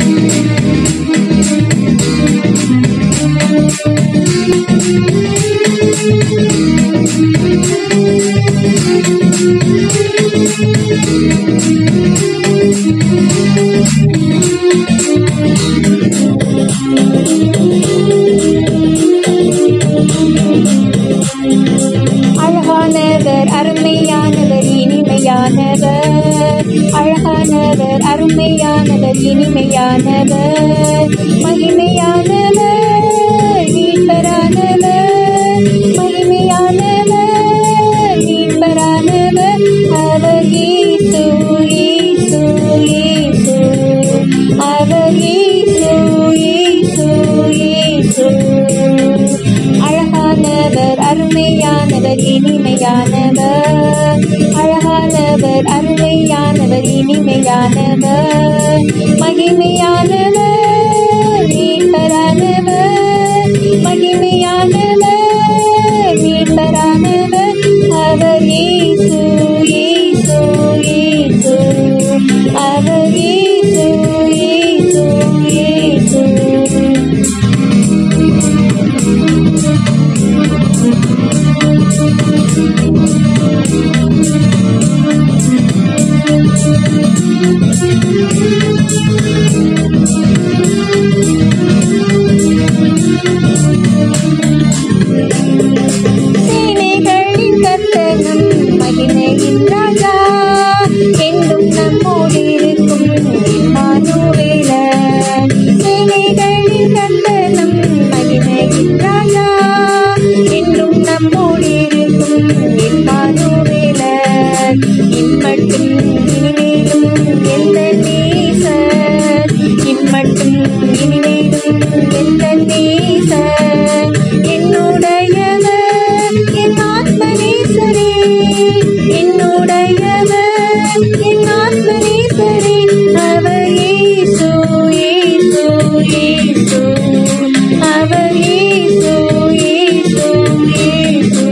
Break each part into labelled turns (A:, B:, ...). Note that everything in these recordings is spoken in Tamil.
A: அழகானவர் அருமையானவர் இனிமையானவர் அழகானவர் அருமையானவர் இனிமையானவர் மகிமையானவர் மீட்பரானவர் மகிமையானவர் மீட்பரானவர் அவர் இயேசு இயேசு இயேசு அவர் இயேசு இயேசு இயேசு அழகானவர் அருமையானவர் இனிமையானவர் அழகானவர் அருமையானவர் இனிமையானவர் மகிமையானவர் மீட்பரானவர் மகிமையானவர் மீட்பரானவர் அவர் இயேசு இயேசு இயேசு அவர் இயேசு இயேசு இயேசு சேனைகளின் கர்த்தனும் மகிமையின் ராஜா என்றும் நம்மோடு இருக்கும் இம்மானுவேலன் சேனைகளின் கர்த்தனும் மகிமையின் ராஜா என்றும் நம்மோடு இருக்கும் இம்மானுவேலன் இம்மட்டும் இனிமேலும் எந்த நேசர் இம்மட்டும் இனிமேலும் எந்த நேசர் என்னுடையவர் என் ஆத்மநேசரே என்னுடையவர் என் ஆத்மநேசரே அவர் இயேசு இயேசு இயேசு அவர் இயேசு இயேசு இயேசு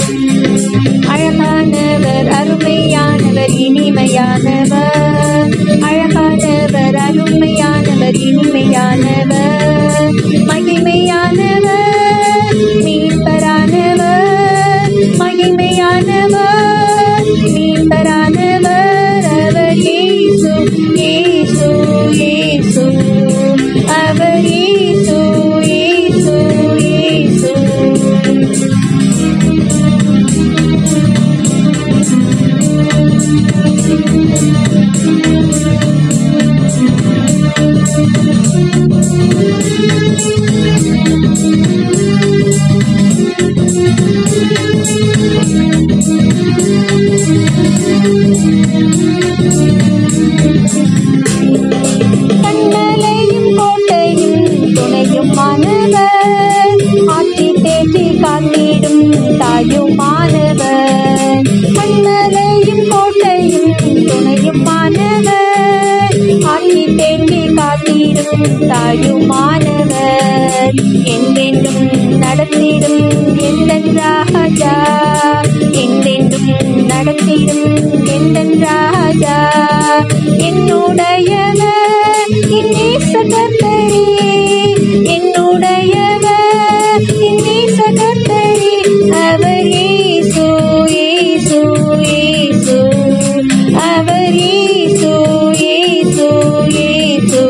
A: அழகானவர் அருமையானவர் இனிமையானவர் அழகானவர் அருமையானவர் இனிமையானவர் மகிமையானவர் மீட்பரானவர் மகிமையானவர் மீட்பரானவர் அவர் இயேசு இயேசு இயேசு அவர் இயேசு இயேசு இயேசு கண்மலையும் கோட்டையும் துணையும் மாணவர் ஆட்சி தேற்றி காத்திடும் தாயும் மாணவர் கண்மலையும் கோட்டையும் துணையும் மாணவர் ஆட்சி தேற்றி காத்திடும் தாயும் மாணவர் என்றென்றும் நடத்திடும் எந்த ராஜா என்றென்றும் நடத்திடும் எந்த ராஜா என்னுடையவர் என் நேசகர்த்தரே என்னுடையவர் என் நேசகர்த்தரே அவர் இயேசு இயேசு இயேசு அவர் இயேசு இயேசு இயேசு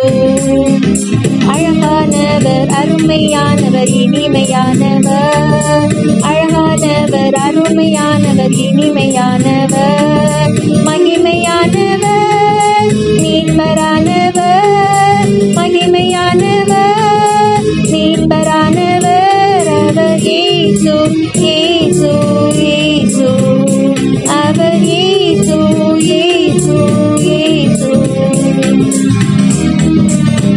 A: அழகானவர் அருமையானவர் இனிமையானவர் அழகானவர் அருமையானவர் இனிமையானவர் மகிமையானவர் மீட்பரானவர் மகிமையானவர் மீட்பரானவர் அவர் இயேசு இயேசு இயேசு அவர் இயேசு இயேசு இயேசு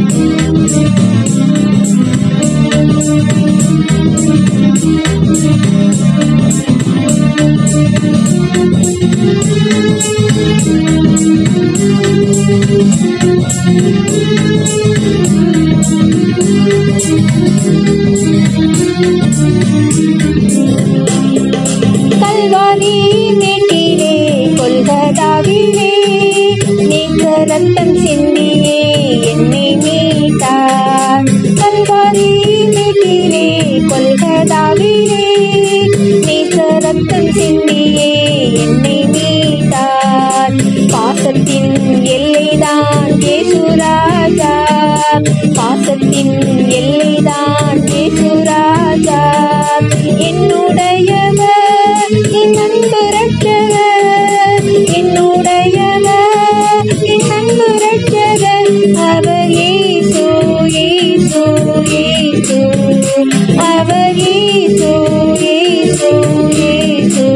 B: Thank
A: பாசத்தின் எல்லைதான் பேசுராஜா என்னுடையவர் என் அன்பு ரட்சகர் என்னுடையவர் என் அன்பு ரட்சகர் அவர் இயேசு இயேசு இயேசு அவர் இயேசு இயேசு இயேசு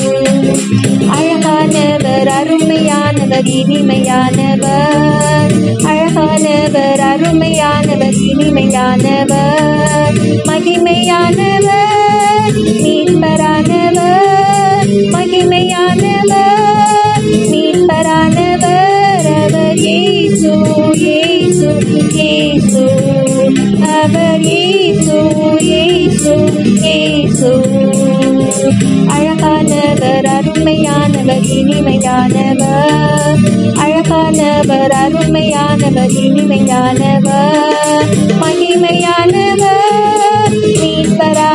A: அழகானவர் அருமையானவர் இனிமையானவர் அழகானவர் அருமையானவர் இனிமையானவர் மகிமையானவர் மீட்பரானவர் மகிமையானவர் மீட்பரானவர் அவர் இயேசு இயேசு இயேசு அவர் இயேசு இயேசு இயேசு அழகானவர் அருமையானவர் இனிமையானவர் அழகானவர் அருமையானவர் இனிமையானவர் மகிமையானவர் மீட்பரா